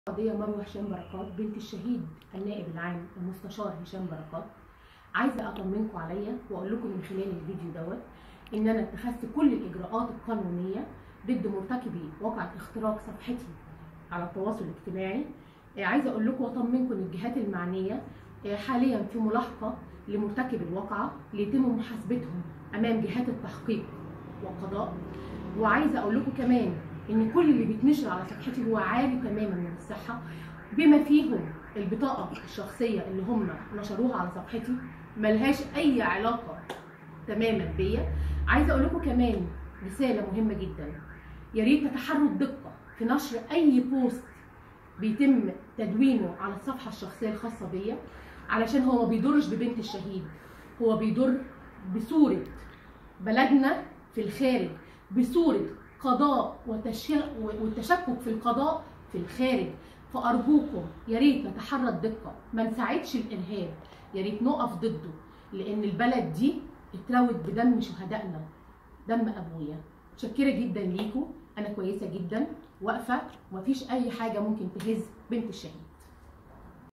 قضية مروة هشام بركات بنت الشهيد النائب العام المستشار هشام بركات عايزة أطمنكم عليا وأقول لكم من خلال الفيديو دوت إن أنا اتخذت كل الإجراءات القانونية ضد مرتكبي واقعة اختراق صفحتي على التواصل الاجتماعي آه، عايزة أقول لكم وأطمنكم إن الجهات المعنية آه، حاليا في ملاحقة لمرتكب الواقعة ليتم محاسبتهم أمام جهات التحقيق والقضاء وعايزة أقول لكم كمان ان كل اللي بيتنشر على صفحتي هو عاري تماما من الصحه بما فيهم البطاقه الشخصيه اللي هم نشروها على صفحتي ملهاش اي علاقه تماما بيا عايزه اقول لكم كمان رساله مهمه جدا يا ريت تتحروا الدقه في نشر اي بوست بيتم تدوينه على الصفحه الشخصيه الخاصه بيا علشان هو ما بيضرش ببنت الشهيد هو بيضر بصوره بلدنا في الخارج بصوره قضاء وتش- والتشكك في القضاء في الخارج فارجوكم يا ريت نتحرى الدقه ما نساعدش الارهاب يا ريت نقف ضده لان البلد دي اتروت بدم شهدائنا دم ابويا متشكره جدا ليكم انا كويسه جدا واقفه ومفيش اي حاجه ممكن تهز بنت الشهيد